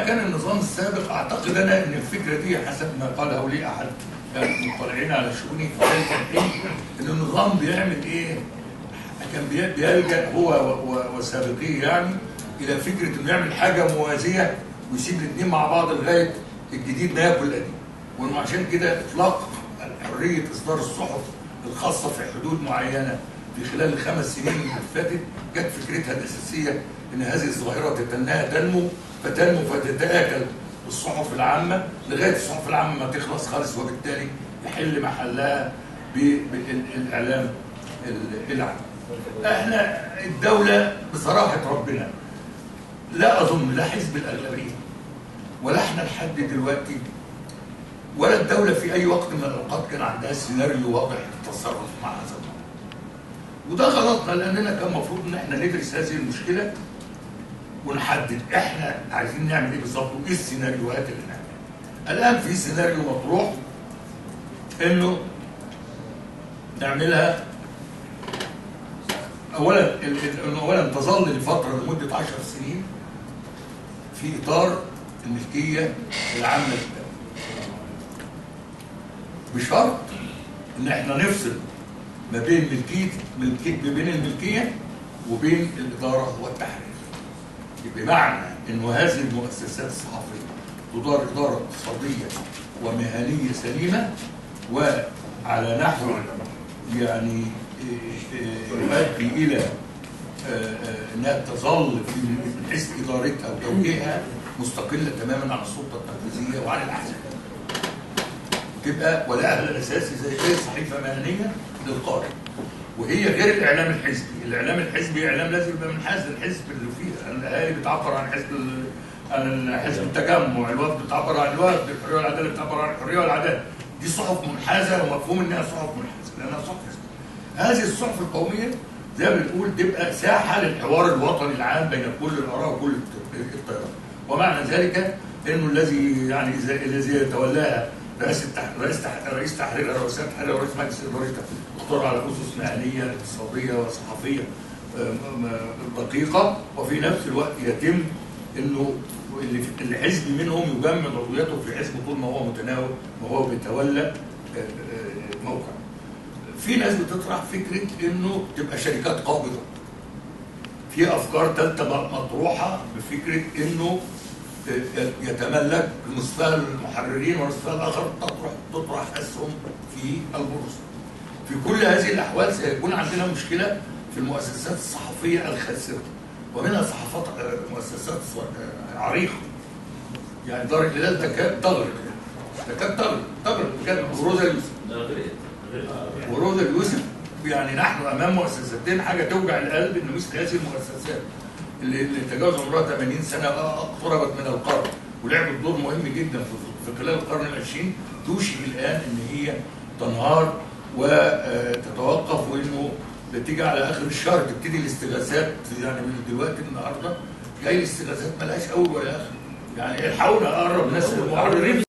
كان النظام السابق اعتقد انا ان الفكره دي حسب ما قاله لي احد المطلعين على شؤوني في ذلك الحين ان النظام بيعمل ايه؟ كان بي- بيلجا هو و- و- وسابقيه يعني الى فكره انه يعمل حاجه موازيه ويسيب الاثنين مع بعض لغايه الجديد ما ياكل القديم وانه عشان كده اطلاق حريه اصدار الصحف الخاصه في حدود معينه في خلال الخمس سنين اللي فاتت كانت فكرتها الاساسيه ان هذه الظاهره تتناها تنمو فتنمو فتتاكل الصحف العامه لغايه الصحف العامه ما تخلص خالص وبالتالي يحل محلها ب- بالاعلام ال- العام. احنا الدوله بصراحه ربنا لا اظن لا حزب الاغلبيه ولا احنا لحد دلوقتي ولا الدوله في اي وقت من الاوقات كان عندها سيناريو واضح للتصرف مع هذا الامر. وده غلطنا لاننا كان المفروض ان احنا ندرس هذه المشكله ونحدد احنا عايزين نعمل ايه بالظبط وايه السيناريوهات اللي نعملها. الان في سيناريو مطروح انه نعملها اولا ال- ال- إنه اولا تظل لفتره لمده 10 سنين في اطار الملكيه العامه للدوله. بشرط ان احنا نفصل ما بين ملكيه ملكيه ما بين الملكيه وبين الاداره والتحرير. بمعنى انه هذه المؤسسات الصحفيه تدار اداره اقتصاديه ومهنيه سليمه وعلى نحو يعني إيه، إيه، يؤدي الى آه، آه، انها تظل في من حيث ادارتها وتوجيهها مستقله تماما عن السلطه التنفيذيه وعن الاحزاب. تبقى ولها الاساسي زي ايه صحيفه مهنيه للقارئ. وهي غير الاعلام الحزبي، الاعلام الحزبي اعلام لازم يبقى منحاز للحزب اللي فيه، الاهالي بتعبر عن حزب ال- عن حزب التجمع، الوفد بتعبر عن الوفد، الحريه والعداله بتعبر عن الحريه والعداله. دي صحف منحازه ومفهوم انها صحف منحازه لانها صحف حزبيه. هذه الصحف القوميه زي ما بنقول تبقى ساحه للحوار الوطني العام بين كل الاراء وكل الت- التيارات. ومعنى ذلك انه الذي يعني إذا- الذي يتولاها رئيس التح... رئيس تح... رئيس تحرير رئيس تحرير ورئيس مجلس ادارتها مختار على اسس مهنيه اقتصاديه وصحفيه آم، آم، دقيقه وفي نفس الوقت يتم انه اللي في- الحزب منهم يجمد عضويته في حزبه طول ما هو متناول وهو بيتولى آه، آه، موقع. في ناس بتطرح فكره انه تبقى شركات قابضه. في افكار ثالثه مطروحه بفكره انه يتملك نصفها المحررين ونصفها الاخر تطرح تطرح اسهم في البورصه. في كل هذه الاحوال سيكون عندنا مشكله في المؤسسات الصحفيه الخاسره ومنها صحافات مؤسسات عريقه. يعني دار الهلال تكاد تغرق تكاد تغرق تغرق بجد وروزا يوسف ده غير غير وروزا يوسف يعني نحن امام مؤسستين حاجه توجع القلب ان مثل هذه المؤسسات اللي, اللي تجاوز عمرها 80 سنه اقتربت من القرن ولعبت دور مهم جدا في, في خلال القرن العشرين توشك الان ان هي تنهار وتتوقف وانه بتيجي على اخر الشهر تبتدي الاستغاثات يعني من دلوقتي النهارده جاي الاستغاثات ملهاش اول ولا اخر يعني الحقونا اقرب ناس المحررين